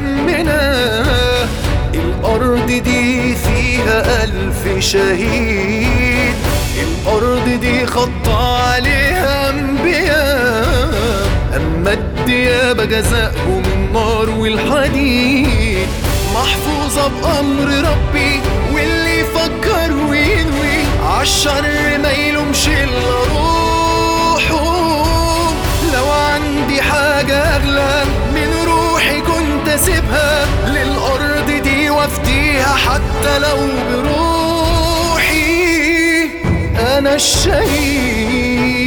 همنا الأرض دي فيها ألف شهيد الأرض دي خط عليها أنبياء أما الديابة جزاءهم النار والحديد محفوظة بأمر ربي واللي يفكر وينوي عالشر ما يلومش إلا روحه لو عندي حاجة أغلى من روحي كنت أسيبها للأرض دي وأفديها حتى لو بروحي أنا الشهيد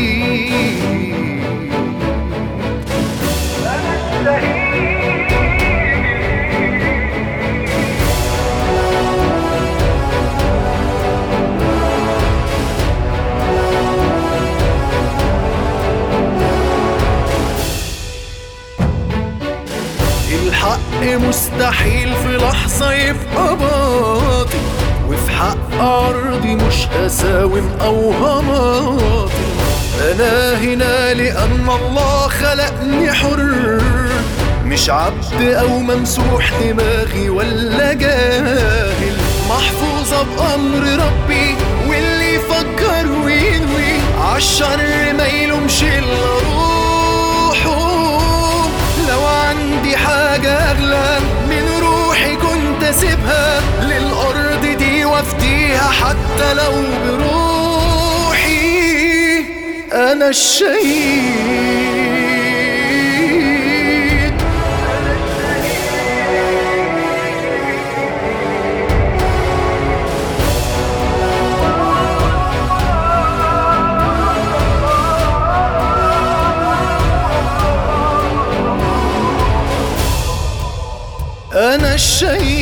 الحق مستحيل في لحظة يبقى باطل وفي حق أرضي مش هساوم أو هماطل أنا هنا لأن الله خلقني حر مش عبد أو ممسوح دماغي ولا جاهل محفوظة بأمر ربي واللي يفكر وينوي عالشر ما يلومش إلا روحه لو عندي حاجة أغلى من روحي كنت أسيبها للأرض دي وأفديها حتى لو بروحي أنا الشهيد أنا الشهيد